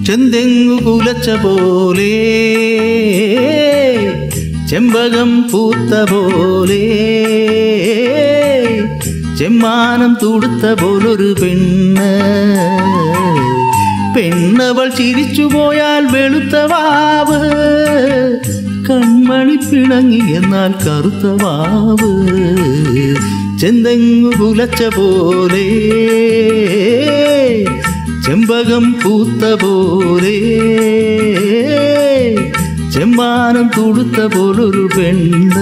ചെന്തെങ്ങു കുലച്ച പോലെ ചെമ്പകം പൂത്ത പോലെ ചെമ്മാനം തുടുത്ത പോലൊരു പെണ്ണ് പെണ്ണവൾ ചിരിച്ചു പോയാൽ വെളുത്ത വാവ് കൺമണി പിണങ്ങി എന്നാൽ കറുത്ത വാവ് ചെന്തെങ്ങു കുലച്ച പോലെ ചെമ്പകം പൂത്ത പോലെ ചെമ്മാനം തുടുത്ത പോലൊരു പെണ്ണ്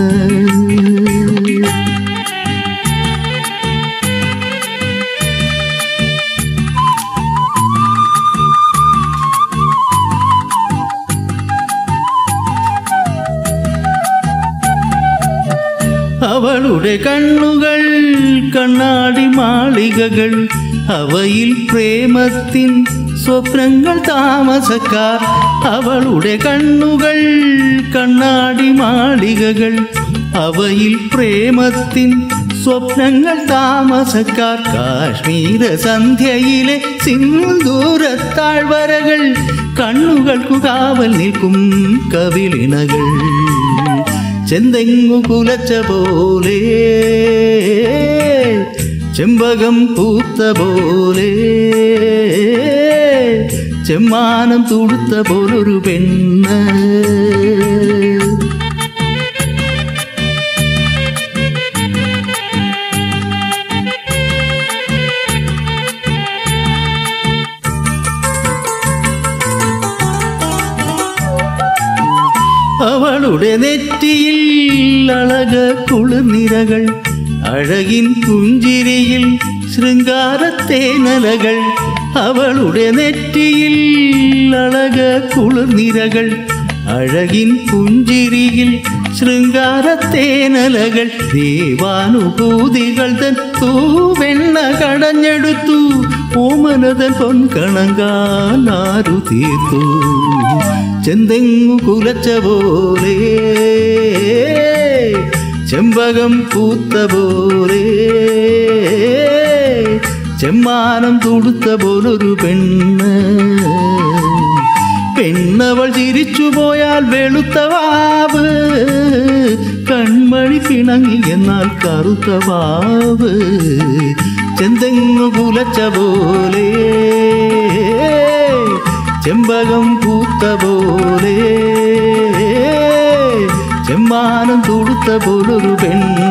അവളുടെ കണ്ണുകൾ കണ്ണാടി മാളികകൾ അവയിൽ പ്രേമത്തിൻ സ്വപ്നങ്ങൾ താമസക്കാർ അവളുടെ കണ്ണുകൾ കണ്ണാടി മാളികകൾ അവയിൽ പ്രേമത്തിൻ സ്വപ്നങ്ങൾ താമസക്കാർ കാശ്മീര സന്ധ്യയിലെ സിന്ദൂരത്താഴ്വരകൾ കണ്ണുകൾക്കു കാവൽ നിൽക്കും കവിളിണകൾ ചെന്തെങ്ങു കുലച്ച പോലെ ചെമ്പകം പൂത്ത പോലെ ചെമ്മാനം തുടുത്ത പോലൊരു പെണ്ണ് അവളുടെ നെറ്റിയിൽ അളക കുളിർനിരകൾ അഴകിൻ പുഞ്ചിരിയിൽ ശൃംഗാരത്തേനലകൾ അവളുടെ നെറ്റിയിൽ അളക കുളിർനിരകൾ അഴകിൻ പുഞ്ചിരിയിൽ ശൃംഗാരത്തേനലകൾ ദേവാനുഭൂതികൾ തൻ തൂവെണ്ണ കടഞ്ഞെടുത്തു ഓമനതൻ പൊൻകണങ്കാലാരു തീർത്തു ചെന്തെങ്ങു കുലച്ച പോലെ ചെമ്പകം പൂത്ത പോലെ ചെമ്മാനം തുടുത്ത പോലൊരു പെണ്ണ് പെണ്ണവൾ ചിരിച്ചു പോയാൽ വെളുത്ത വാവ് കൺമണി പിണങ്ങി എന്നാൽ കറുത്ത വാവ് ചെന്തെങ്ങു കുലച്ച പോലെ ചെമ്പകം പൂത്ത പോലെ ചെമ്മാനം തുടുത്ത പോലൊരു പെണ്ണ്